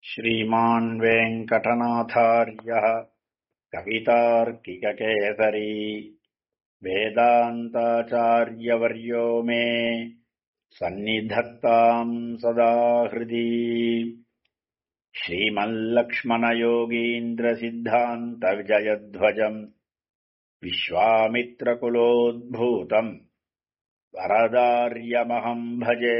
श्रीमान् वेङ्कटनाथार्यः कवितार्किककेसरी वेदान्ताचार्यवर्यो मे सन्निधत्ताम् सदा हृदि श्रीमल्लक्ष्मणयोगीन्द्रसिद्धान्तविजयध्वजम् विश्वामित्रकुलोद्भूतम् वरदार्यमहम् भजे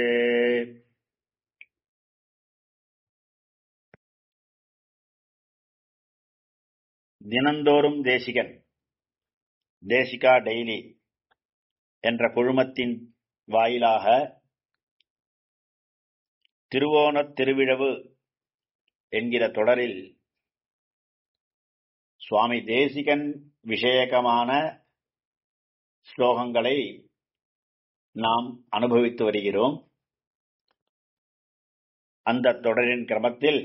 தினந்தோறும் தேசிகன் தேசிகா டெய்லி என்ற குழுமத்தின் வாயிலாக திருவோணத் திருவிழவு என்கிற தொடரில் சுவாமி தேசிகன் விஷயகமான ஸ்லோகங்களை நாம் அனுபவித்து வருகிறோம் அந்த தொடரின் கிரமத்தில்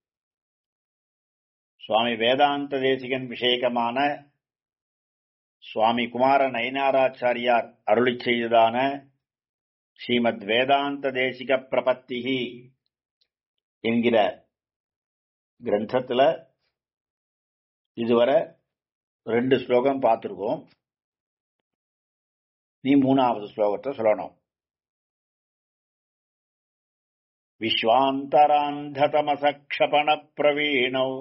சுவாமி வேதாந்த தேசிகன் விஷயகமான சுவாமி குமார நயனாராச்சாரியார் அருளி செய்ததான ஸ்ரீமத் வேதாந்த தேசிக பிரபத்திகி என்கிற கிரந்தத்துல இதுவரை ரெண்டு ஸ்லோகம் பார்த்துருக்கோம் நீ மூணாவது ஸ்லோகத்தை சொல்லணும் விஸ்வாந்தராந்ததமசக்ஷபண பிரவீணௌ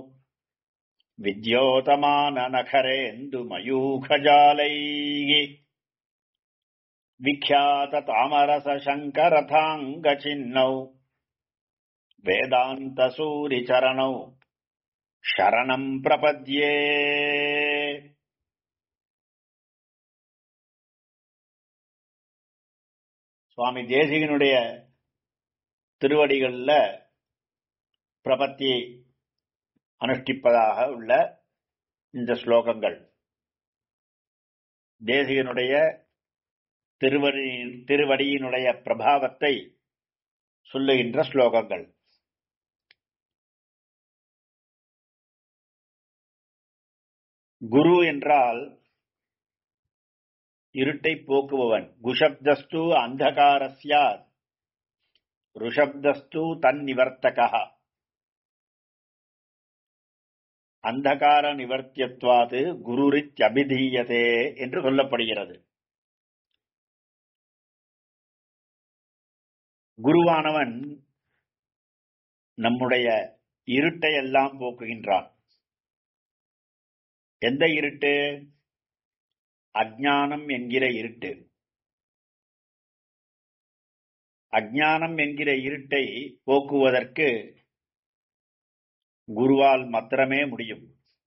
विद्योतमाननखरेन्दुमयूखजालैः विख्याततामरसशङ्करथाङ्गचिह्नौ वेदान्तसूरिचरणौ शरणम् प्रपद्ये சுவாமி தேசிகனுடைய திருவடிகள்ல பிரபத்தி அனுஷ்டிப்பதாக உள்ள இந்த ஸ்லோகங்கள் தேசிகனுடைய திருவடி திருவடியினுடைய பிரபாவத்தை சொல்லுகின்ற ஸ்லோகங்கள் குரு என்றால் இருட்டை போக்குபவன் குஷப்தஸ்து அந்தகாரஸ்யாத் ருஷப்தஸ்து தன் நிவர்த்தகா அந்தகார நிவர்த்தியத்வாது குருரித்யபிதீயதே என்று சொல்லப்படுகிறது குருவானவன் நம்முடைய இருட்டை எல்லாம் போக்குகின்றான் எந்த இருட்டு அஜானம் என்கிற இருட்டு அஜானம் என்கிற இருட்டை போக்குவதற்கு குருவால் மாத்திரமே முடியும்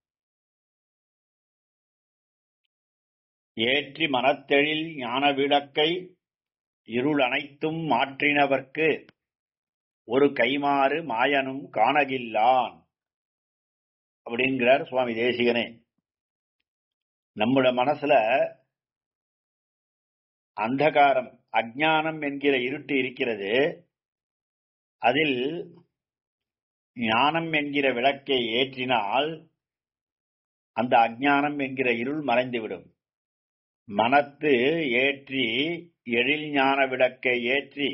ஏற்றி மனத்தெழில் ஞான விளக்கை இருள் அனைத்தும் மாற்றினவர்க்கு ஒரு கைமாறு மாயனும் காணகில்லான் அப்படிங்கிறார் சுவாமி தேசிகனே நம்முடைய மனசுல அந்தகாரம் அஜானம் என்கிற இருட்டு இருக்கிறது அதில் ஞானம் என்கிற விளக்கை ஏற்றினால் அந்த அஜானம் என்கிற இருள் மறைந்துவிடும் மனத்து ஏற்றி எழில் ஞான விளக்கை ஏற்றி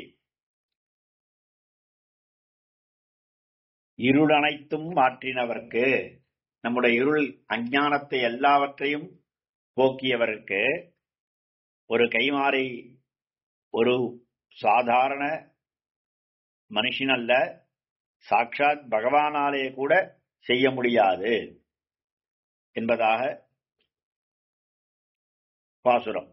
இருள் அனைத்தும் மாற்றினவர்க்கு நம்முடைய இருள் அஞ்ஞானத்தை எல்லாவற்றையும் போக்கியவருக்கு ஒரு கைமாறை ஒரு சாதாரண மனுஷன் அல்ல சாட்சாத் பகவானாலே கூட செய்ய முடியாது என்பதாக பாசுரம்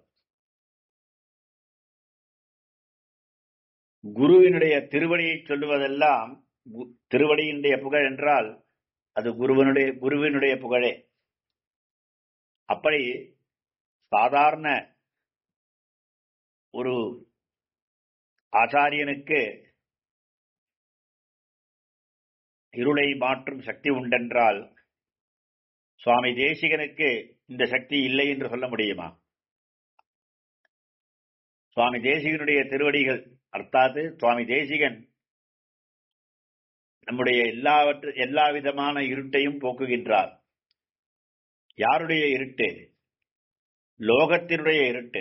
குருவினுடைய திருவடியை சொல்லுவதெல்லாம் திருவடியினுடைய புகழ் என்றால் அது குருவனுடைய குருவினுடைய புகழே அப்படி சாதாரண ஒரு ஆச்சாரியனுக்கு இருளை மாற்றும் சக்தி உண்டென்றால் சுவாமி தேசிகனுக்கு இந்த சக்தி இல்லை என்று சொல்ல முடியுமா சுவாமி தேசிகனுடைய திருவடிகள் அர்த்தாத்து சுவாமி தேசிகன் நம்முடைய எல்லாவற்று எல்லா விதமான இருட்டையும் போக்குகின்றார் யாருடைய இருட்டு லோகத்தினுடைய இருட்டு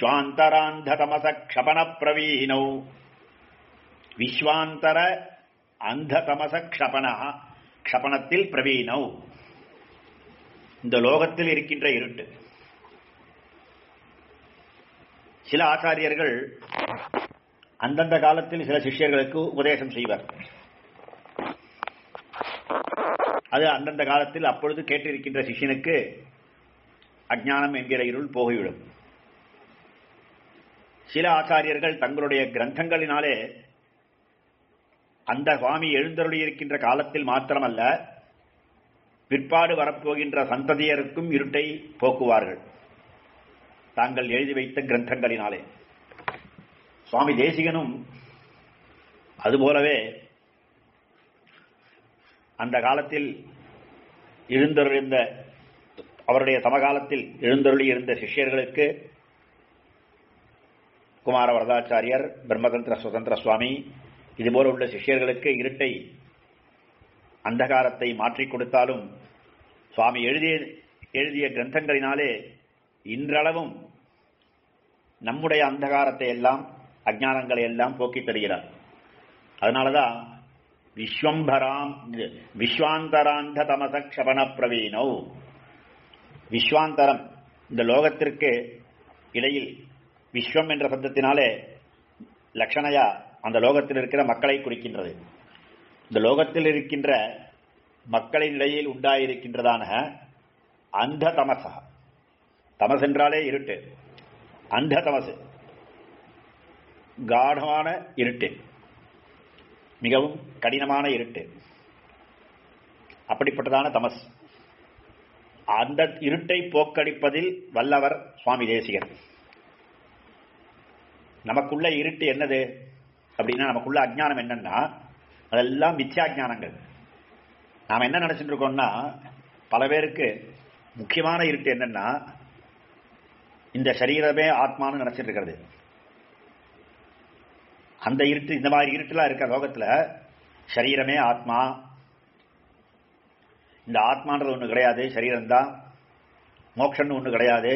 விஸ்வாந்தராந்த தமச க்ஷபண பிரவீனௌ விஸ்வாந்தர அந்த தமச க்ஷபண க்ஷபணத்தில் பிரவீனவ் இந்த லோகத்தில் இருக்கின்ற இருட்டு சில ஆச்சாரியர்கள் அந்தந்த காலத்தில் சில சிஷ்யர்களுக்கு உபதேசம் செய்வர் அது அந்தந்த காலத்தில் அப்பொழுது கேட்டிருக்கின்ற சிஷ்யனுக்கு அஜ்ஞானம் என்கிற இருள் போகிவிடும் சில ஆச்சாரியர்கள் தங்களுடைய கிரந்தங்களினாலே அந்த சுவாமி எழுந்தருளி இருக்கின்ற காலத்தில் மாத்திரமல்ல பிற்பாடு வரப்போகின்ற சந்ததியருக்கும் இருட்டை போக்குவார்கள் தாங்கள் எழுதி வைத்த கிரந்தங்களினாலே சுவாமி தேசிகனும் அதுபோலவே அந்த காலத்தில் எழுந்தருளிருந்த அவருடைய சமகாலத்தில் எழுந்தருளி இருந்த சிஷ்யர்களுக்கு குமார வரதாச்சாரியர் பிரம்மதந்திர சுதந்திர சுவாமி இதுபோல உள்ள சிஷ்யர்களுக்கு இருட்டை அந்தகாரத்தை மாற்றிக் கொடுத்தாலும் சுவாமி எழுதிய எழுதிய கிரந்தங்களினாலே இன்றளவும் நம்முடைய அந்தகாரத்தை எல்லாம் அஜானங்களை எல்லாம் போக்கித் தருகிறார் அதனாலதான் விஸ்வம்பராம் விஸ்வாந்தராந்த தமச க்ஷபண பிரவீனோ விஸ்வாந்தரம் இந்த லோகத்திற்கு இடையில் விஸ்வம் என்ற சப்தத்தினாலே லட்சணையா அந்த லோகத்தில் இருக்கிற மக்களை குறிக்கின்றது இந்த லோகத்தில் இருக்கின்ற மக்களின் இடையில் உண்டாயிருக்கின்றதான அந்த தமசா தமஸ் என்றாலே இருட்டு அந்த தமசு காடமான இருட்டு மிகவும் கடினமான இருட்டு அப்படிப்பட்டதான தமஸ் அந்த இருட்டை போக்கடிப்பதில் வல்லவர் சுவாமி தேசிகர் நமக்குள்ள இருட்டு என்னது அப்படின்னா நமக்குள்ள அஜ்ஞானம் என்னன்னா அதெல்லாம் மித்யாஜானங்கள் நாம் என்ன நினைச்சிட்டு இருக்கோம்னா பல பேருக்கு முக்கியமான இருட்டு என்னன்னா இந்த சரீரமே ஆத்மான்னு நினைச்சிட்டு இருக்கிறது அந்த இருட்டு இந்த மாதிரி இருட்டுலாம் இருக்க லோகத்துல சரீரமே ஆத்மா இந்த ஆத்மான்றது ஒன்று கிடையாது சரீரம்தான் மோட்சம்னு ஒன்று கிடையாது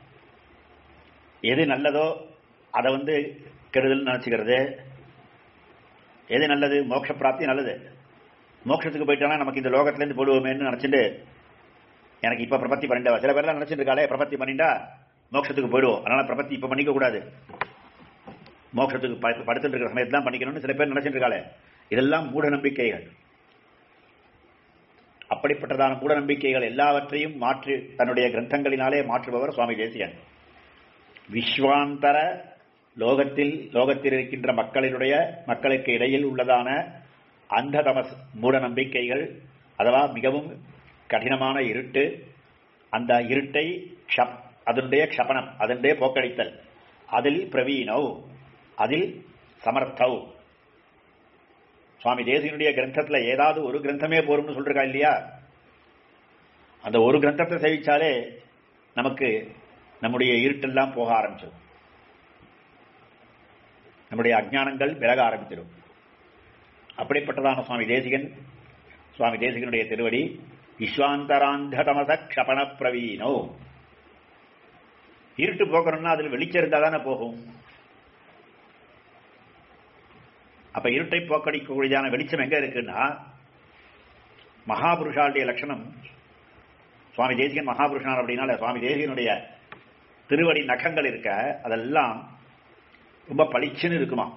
எது நல்லதோ அதை வந்து கெடுதல் நினச்சிக்கிறது எது நல்லது மோட்ச பிராப்தி நல்லது மோட்சத்துக்கு போயிட்டானா நமக்கு இந்த லோகத்திலேருந்து போடுவோமேன்னு நினச்சிட்டு எனக்கு இப்போ பிரபத்தி பண்ணிட்டா சில பேர்லாம் நினச்சிட்டு இருக்காளே பிரபத்தி பண்ணிட்டா மோட்சத்துக்கு போயிடுவோம் அதனால் பிரபத்தி இப்போ பண்ணிக்க கூடாது மோட்சத்துக்கு படுத்துட்டு இருக்கிற சமயத்தான் பண்ணிக்கணும்னு சில பேர் நினைச்சிட்டு இருக்காளே இதெல்லாம் மூட நம்பிக்கைகள் அப்படிப்பட்டதான மூட நம்பிக்கைகள் எல்லாவற்றையும் மாற்றி தன்னுடைய கிரந்தங்களினாலே மாற்றுபவர் சுவாமி தேசியன் விஸ்வாந்தர லோகத்தில் லோகத்தில் இருக்கின்ற மக்களினுடைய மக்களுக்கு இடையில் உள்ளதான அந்த தமஸ் மூட நம்பிக்கைகள் அதுவா மிகவும் கடினமான இருட்டு அந்த இருட்டை அதனுடைய க்ஷபனம் அதனுடைய போக்கடித்தல் அதில் பிரவீனவ் அதில் சமர்த்தவ் சுவாமி தேசியனுடைய கிரந்தத்துல ஏதாவது ஒரு கிரந்தமே போரும்னு சொல்றா இல்லையா அந்த ஒரு கிரந்தத்தை சேவிச்சாலே நமக்கு நம்முடைய இருட்டெல்லாம் போக ஆரம்பிச்சிடும் நம்முடைய அஜானங்கள் விலக ஆரம்பிச்சிடும் அப்படிப்பட்டதான சுவாமி தேசிகன் சுவாமி தேசிகனுடைய திருவடி விஸ்வாந்தராந்த தமச க்ஷபண பிரவீனோ இருட்டு போக்கணும்னா அதில் வெளிச்சம் இருந்தால் தானே போகும் அப்ப இருட்டை போக்கடிக்கக்கூடியதான வெளிச்சம் எங்க இருக்குன்னா மகாபுருஷாளுடைய லட்சணம் சுவாமி தேசிகன் மகாபுருஷனார் அப்படின்னால சுவாமி தேசிகனுடைய திருவடி நகங்கள் இருக்க அதெல்லாம் ரொம்ப பளிச்சுன்னு இருக்குமா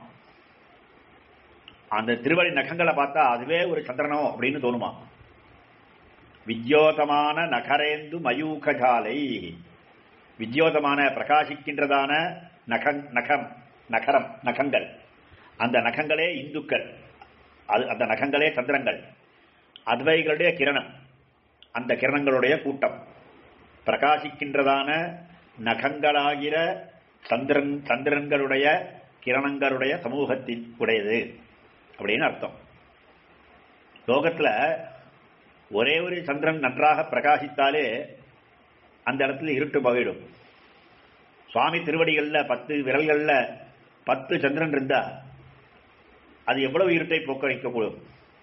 அந்த திருவடி நகங்களை பார்த்தா அதுவே ஒரு சந்திரனோ அப்படின்னு தோணுமா வித்யோதமான நகரேந்து மயூகஜாலை வித்யோதமான பிரகாசிக்கின்றதான நகம் நகம் நகரம் நகங்கள் அந்த நகங்களே இந்துக்கள் அது அந்த நகங்களே சந்திரங்கள் அத்வைகளுடைய கிரணம் அந்த கிரணங்களுடைய கூட்டம் பிரகாசிக்கின்றதான நகங்களாகிற சந்திரன் சந்திரன்களுடைய கிரணங்களுடைய சமூகத்தின் உடையது அப்படின்னு அர்த்தம் லோகத்துல ஒரே ஒரு சந்திரன் நன்றாக பிரகாசித்தாலே அந்த இடத்துல இருட்டு போயிடும் சுவாமி திருவடிகள்ல பத்து விரல்கள்ல பத்து சந்திரன் இருந்தா அது எவ்வளவு இருட்டை போக்கடிக்கக்கூடும்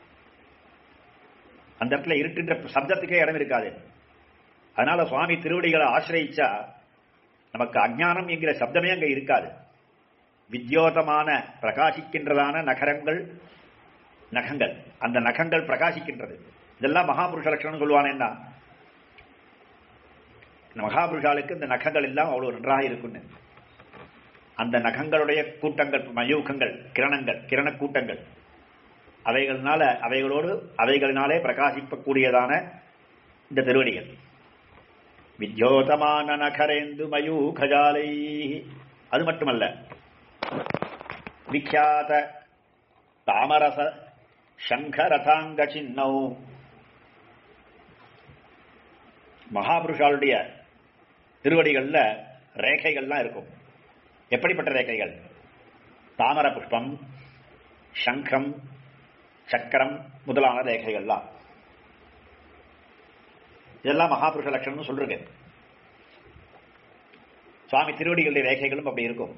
அந்த இடத்துல இருட்டுன்ற சப்தத்துக்கே இடம் இருக்காது அதனால சுவாமி திருவடிகளை ஆசிரியிச்சா நமக்கு அஜ்ஞானம் என்கிற சப்தமே அங்க இருக்காது வித்யோதமான பிரகாசிக்கின்றதான நகரங்கள் நகங்கள் அந்த நகங்கள் பிரகாசிக்கின்றது இதெல்லாம் மகாபுருஷ லட்சணம் சொல்லுவானேன்னா இந்த மகாபுருஷாளுக்கு இந்த நகங்கள் எல்லாம் அவ்வளவு நன்றாக இருக்குன்னு அந்த நகங்களுடைய கூட்டங்கள் மயூகங்கள் கிரணங்கள் கிரண கூட்டங்கள் அவைகளினால அவைகளோடு அவைகளினாலே பிரகாசிக்கக்கூடியதான இந்த திருவடிகள் வித்யோதமான நகரேந்து மயூகஜாலை அது மட்டுமல்ல விக்யாத தாமரச சங்கரதாங்க சின்னௌ மகாபுருஷாளுடைய திருவடிகள்ல ரேகைகள்லாம் இருக்கும் எப்படிப்பட்ட ரேகைகள் தாமர புஷ்பம் சங்கம் சக்கரம் முதலான ரேகைகள்லாம் இதெல்லாம் மகாபுருஷ லட்சணம்னு சொல்றேன் சுவாமி திருவடிகளுடைய ரேகைகளும் அப்படி இருக்கும்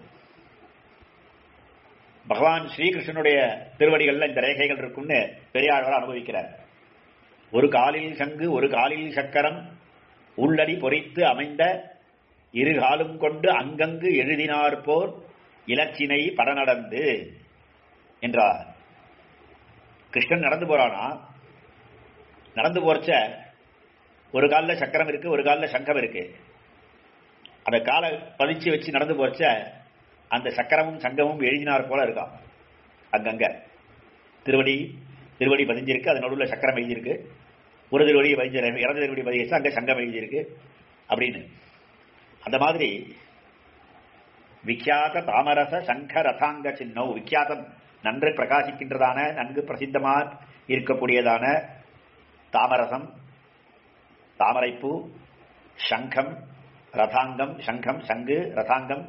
பகவான் ஸ்ரீகிருஷ்ணனுடைய திருவடிகள்ல இந்த ரேகைகள் இருக்கும்னு பெரியாழ்வார் அனுபவிக்கிறார் ஒரு காலில் சங்கு ஒரு காலில் சக்கரம் உள்ளடி பொறித்து அமைந்த இரு காலும் கொண்டு அங்கங்கு எழுதினார் போர் இலச்சினை படநடந்து என்றார் கிருஷ்ணன் நடந்து போறானா நடந்து போறச்ச ஒரு காலில் சக்கரம் இருக்கு ஒரு காலில் சங்கம் இருக்கு அந்த காலை பதிச்சு வச்சு நடந்து போறச்ச அந்த சக்கரமும் சங்கமும் எழுதினார் போல இருக்கான் அங்கங்க திருவடி திருவடி பதிஞ்சிருக்கு அது நடுவில் சக்கரம் எழுதியிருக்கு ஒரு திருவடி பதிஞ்ச இறந்த திருவடி பதிச்சு அங்க சங்கம் எழுதியிருக்கு அப்படின்னு அந்த மாதிரி விக்கியாத தாமரச சங்க ரதாங்க சின்னம் விக்கியாதம் நன்று பிரகாசிக்கின்றதான நன்கு பிரசித்தமாக இருக்கக்கூடியதான தாமரசம் தாமரைப்பூ சங்கம் ரதாங்கம் சங்கம் சங்கு ரதாங்கம்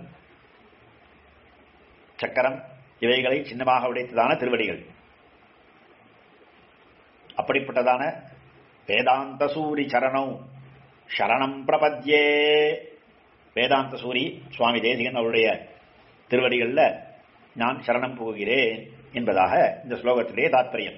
சக்கரம் இவைகளை சின்னமாக உடைத்ததான திருவடிகள் அப்படிப்பட்டதான வேதாந்த சூரி சரணம் சரணம் பிரபத்யே வேதாந்த சூரி சுவாமி தேசிகன் அவருடைய திருவடிகளில் நான் சரணம் போகிறேன் என்பதாக இந்த ஸ்லோகத்திலே தாத்பரியம்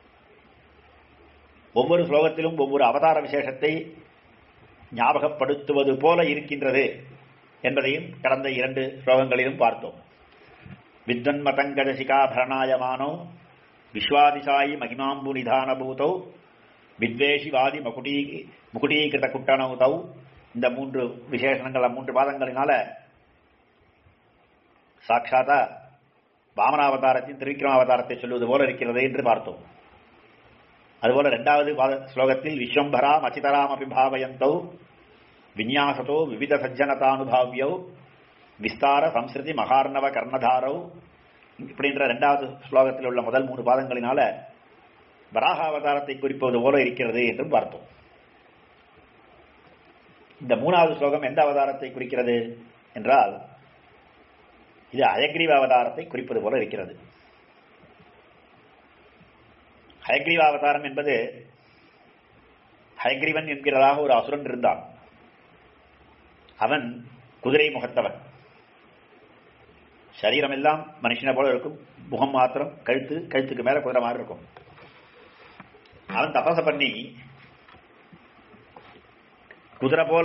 ஒவ்வொரு ஸ்லோகத்திலும் ஒவ்வொரு அவதார விசேஷத்தை ஞாபகப்படுத்துவது போல இருக்கின்றது என்பதையும் கடந்த இரண்டு ஸ்லோகங்களிலும் பார்த்தோம் வித்வன்மதங்கஜ சிகாபரணாயமானோ விஸ்வாதிசாயி மகிமாம்பு நிதானபூதௌ வித்வேஷிவாதி மகுடீ முகுடீகிருத குட்டனௌதௌ இந்த மூன்று விசேஷணங்கள் மூன்று பாதங்களினால சாட்சாத்தா வாமனாவதாரத்தின் திருவிக்ரமாவதாரத்தை சொல்வது போல இருக்கிறது என்று பார்த்தோம் அதுபோல இரண்டாவது பாத ஸ்லோகத்தில் விஸ்வம்பரா மச்சிதராம் அபிபாவயந்தௌ விநியாசத்தோ விவித சஜ்ஜனதானுபாவியௌ விஸ்தார சம்ஸ்கிருதி மகார்ணவ கர்ணதாரௌ இப்படின்ற இரண்டாவது ஸ்லோகத்தில் உள்ள முதல் மூணு பாதங்களினால வராக அவதாரத்தை குறிப்பது போல இருக்கிறது என்றும் பார்த்தோம் இந்த மூணாவது ஸ்லோகம் எந்த அவதாரத்தை குறிக்கிறது என்றால் இது அயக்ரீவ அவதாரத்தை குறிப்பது போல இருக்கிறது ஹயக்ரீவ அவதாரம் என்பது ஹயக்ரீவன் என்கிறதாக ஒரு அசுரன் இருந்தான் அவன் குதிரை முகத்தவன் சரீரம் எல்லாம் மனுஷனை போல இருக்கும் முகம் மாத்திரம் கழுத்து கழுத்துக்கு மேல குதிரை மாதிரி இருக்கும் அவன் தபச பண்ணி குதிரை போல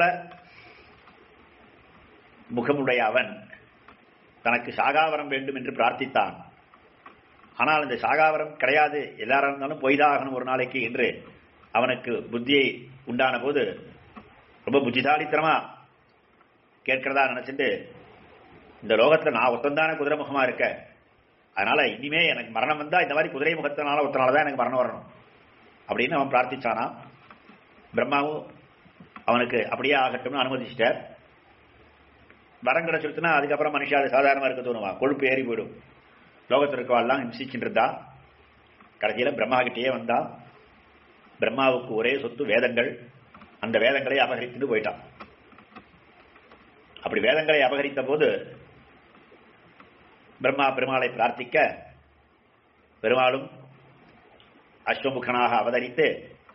முகமுடைய அவன் தனக்கு சாகாவரம் வேண்டும் என்று பிரார்த்தித்தான் ஆனால் இந்த சாகாவரம் கிடையாது எல்லாரும் இருந்தாலும் போய்தான் ஆகணும் ஒரு நாளைக்கு என்று அவனுக்கு புத்தியை உண்டான போது ரொம்ப புத்திசாலித்தனமா கேட்கிறதா நினைச்சிட்டு இந்த லோகத்துல நான் ஒத்தந்தான குதிரை முகமா இருக்க அதனால இனிமே எனக்கு மரணம் வந்தா இந்த மாதிரி குதிரை முகத்தினால ஒத்தனாலதான் எனக்கு மரணம் வரணும் அப்படின்னு அவன் பிரார்த்திச்சானா பிரம்மாவும் அவனுக்கு அப்படியே ஆகட்டும்னு அனுமதிச்சிட்டார் வரம் கிடைச்சிருச்சுன்னா அதுக்கப்புறம் மனுஷா அது சாதாரணமா இருக்க தோணுமா கொழுப்பு ஏறி போயிடும் லோகத்தில் இருக்கவாள்லாம் ஹிம்சிச்சுட்டு இருந்தா கடைசியில பிரம்மா கிட்டேயே வந்தா பிரம்மாவுக்கு ஒரே சொத்து வேதங்கள் அந்த வேதங்களை அபகரித்துட்டு போயிட்டான் அப்படி வேதங்களை அபகரித்த போது பிரம்மா பெருமாளை பிரார்த்திக்க பெருமாளும் அஸ்வமுகனாக அவதரித்து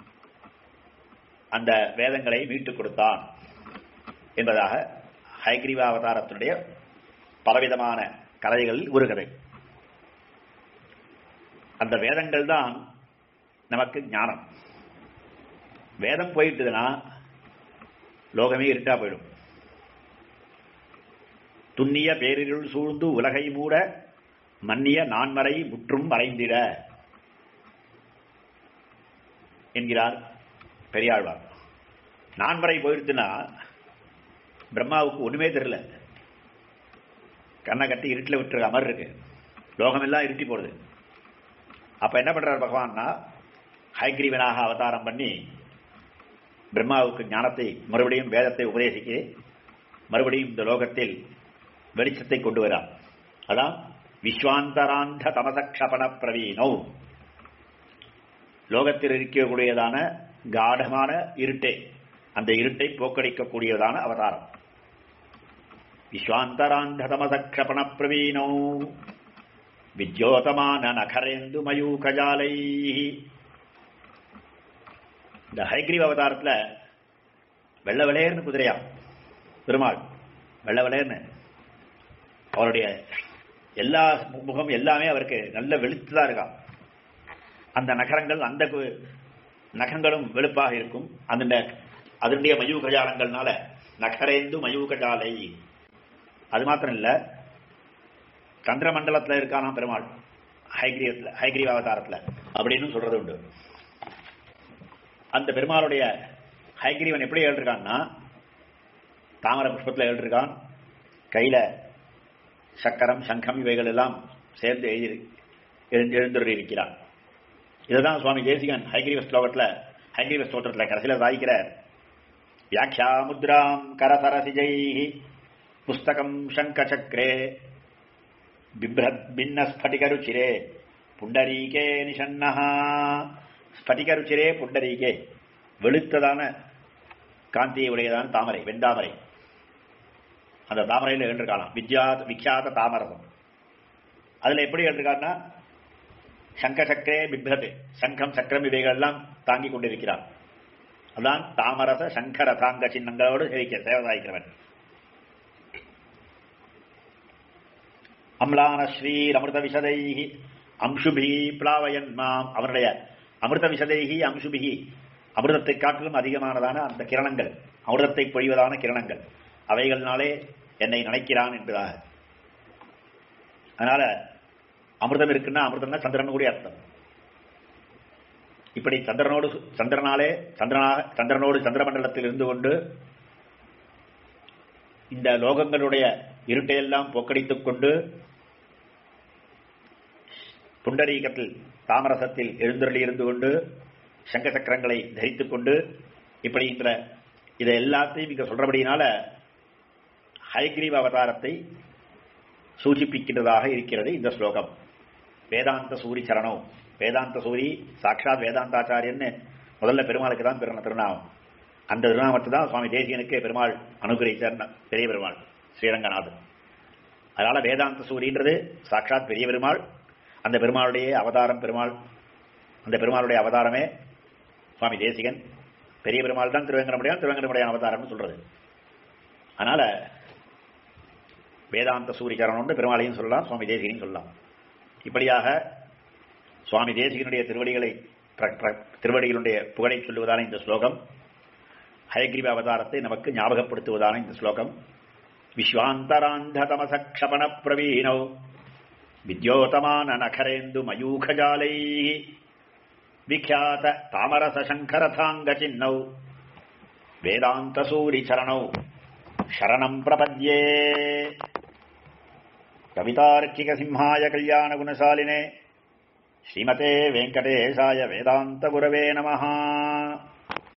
அந்த வேதங்களை மீட்டுக் கொடுத்தான் என்பதாக ஹைகிரீவ அவதாரத்தினுடைய பலவிதமான கதைகளில் ஒரு கதை அந்த வேதங்கள் தான் நமக்கு ஞானம் வேதம் போயிட்டுதுன்னா லோகமே இருட்டா போயிடும் துண்ணிய பேரிருள் சூழ்ந்து உலகை மூட மன்னிய நான்மறை முற்றும் மறைந்திட என்கிறார் பெரியாழ்வார் நான்மறை போயிடுத்துன்னா பிரம்மாவுக்கு ஒண்ணுமே தெரியல கண்ணை கட்டி இருட்டில் விட்டுருக்க மாதிரி இருக்கு லோகமெல்லாம் இருட்டி போடுது அப்ப என்ன பண்றார் பகவான்னா ஹைகிரீவனாக அவதாரம் பண்ணி பிரம்மாவுக்கு ஞானத்தை மறுபடியும் வேதத்தை உபதேசிக்க மறுபடியும் இந்த லோகத்தில் வெளிச்சத்தை கொண்டு வரார் அதான் விஸ்வாந்தராந்த தமசக்ஷபண பிரவீனோ லோகத்தில் இருக்கக்கூடியதான காடமான இருட்டை அந்த இருட்டை போக்கடிக்கக்கூடியதான அவதாரம் விஸ்வாந்தராந்த தமசக்ஷபண பிரவீனோ வித்யோதமான நகரேந்து மயூகஜாலை இந்த ஹைகிரீவ் அவதாரத்தில் வெள்ள வெளையர்னு குதிரையா பெருமாள் வெள்ள வெளையர்னு அவருடைய எல்லா முகம் எல்லாமே அவருக்கு நல்ல வெளுத்துதான் இருக்கான் அந்த நகரங்கள் அந்த கு- நகங்களும் வெளுப்பாக இருக்கும் அந்த அதனுடைய மயூகஜாலங்கள்னால நகரேந்து மயூகஜாலை அது மாத்திரம் இல்ல சந்திரமண்டலத்தில் இருக்கானாம் பெருமாள் ஹைகிரீவத்தில் ஹைகிரீவ அவதாரத்தில் அப்படின்னு சொல்றது உண்டு அந்த பெருமாளுடைய ஹைகிரீவன் எப்படி எழுதிருக்கான்னா தாமர புஷ்பத்தில் எழுதிருக்கான் கையில சக்கரம் சங்கம் இவைகள் எல்லாம் சேர்ந்து எழுதி எழுந்து எழுந்துள்ளி இருக்கிறார் இதுதான் சுவாமி தேசிகன் ஹைகிரீவ ஸ்லோகத்தில் ஹைகிரீவ ஸ்தோத்திரத்தில் கடைசியில் சாதிக்கிறார் வியாக்கியா முத்ராம் கரசரசிஜை புஸ்தகம் சங்கச்சக்ரே பிப்ரத் பின்ன ஸ்பட்டிகருச்சிரே புண்டரீகே நிஷன்னஹா ஸ்பட்டிகருச்சிரே புண்டரீகே வெளுத்ததான காந்தியை உடையதான தாமரை வெண்தாமரை அந்த தாமரையில் எழுந்திருக்கலாம் வித்யாத் விக்யாத தாமரசம் அதுல எப்படி எழுந்திருக்காருன்னா சங்க சக்கரே பிப்ரது சங்கம் சக்கரம் இவைகள் எல்லாம் தாங்கி கொண்டிருக்கிறார் அதான் தாமரச சங்கர தாங்க சின்னங்களோடு சேவிக்க சேவை சாய்க்கிறவன் அம்லான ஸ்ரீர் அமிர்த விஷதைஹி அம்சுபி பிளாவயன் மாம் அவனுடைய அமிர்த விஷதைஹி அம்சுபிகி அமிர்தத்தை காட்டிலும் அதிகமானதான அந்த கிரணங்கள் அமிர்தத்தை பொழிவதான கிரணங்கள் அவைகளினாலே என்னை நினைக்கிறான் என்பதாக அதனால அமிர்தம் இருக்குன்னா அமிர்தம்னா சந்திரன் கூட அர்த்தம் இப்படி சந்திரனோடு சந்திரனாலே சந்திரனாக சந்திரனோடு சந்திரமண்டலத்தில் இருந்து கொண்டு இந்த லோகங்களுடைய இருட்டையெல்லாம் போக்கடித்துக் கொண்டு புண்டரீகத்தில் தாமரசத்தில் எழுந்தருளி இருந்து கொண்டு சங்க சக்கரங்களை தரித்துக் கொண்டு இப்படி இந்த இதை எல்லாத்தையும் இங்க சொல்றபடியினால ஹைகிரீவ அவதாரத்தை சூச்சிப்பிக்கின்றதாக இருக்கிறது இந்த ஸ்லோகம் வேதாந்த சூரி சரணம் வேதாந்த சூரி சாட்சாத் வேதாந்தாச்சாரியன்னு முதல்ல பெருமாளுக்கு தான் பிறந்த திருநாமம் அந்த திருநாமத்தை தான் சுவாமி தேசியனுக்கு பெருமாள் அனுகிரகிச்சார் பெரிய பெருமாள் ஸ்ரீரங்கநாதன் அதனால வேதாந்த சூரின்றது சாட்சாத் பெரிய பெருமாள் அந்த பெருமாளுடைய அவதாரம் பெருமாள் அந்த பெருமாளுடைய அவதாரமே சுவாமி தேசிகன் பெரிய பெருமாள் தான் திருவேங்கடமுடையான் திருவேங்கடமுடையான் அவதாரம்னு சொல்றது அதனால வேதாந்த சூரிகரணம்னு பெருமாளையும் சொல்லலாம் சுவாமி தேசிகனையும் சொல்லலாம் இப்படியாக சுவாமி தேசிகனுடைய திருவடிகளை பிர- பிர- திருவடிகளுடைய புகழை சொல்லுவதான இந்த ஸ்லோகம் ஹயக்ரீவ அவதாரத்தை நமக்கு ஞாபகப்படுத்துவதான இந்த ஸ்லோகம் விஸ்வாந்தராந்த தமசக்ஷபண பிரவீணோ வித்யோதமான நகரேந்து மயூகஜாலை விக்யாத தாமரச சங்கரதாங்க சின்னௌ வேதாந்த சூரி சரணௌ சரணம் பிரபத்யே கவிதார்க்கிக சிம்ஹாய கல்யாண குணசாலினே ஸ்ரீமதே வெங்கடேசாய வேதாந்த குரவே நமஹா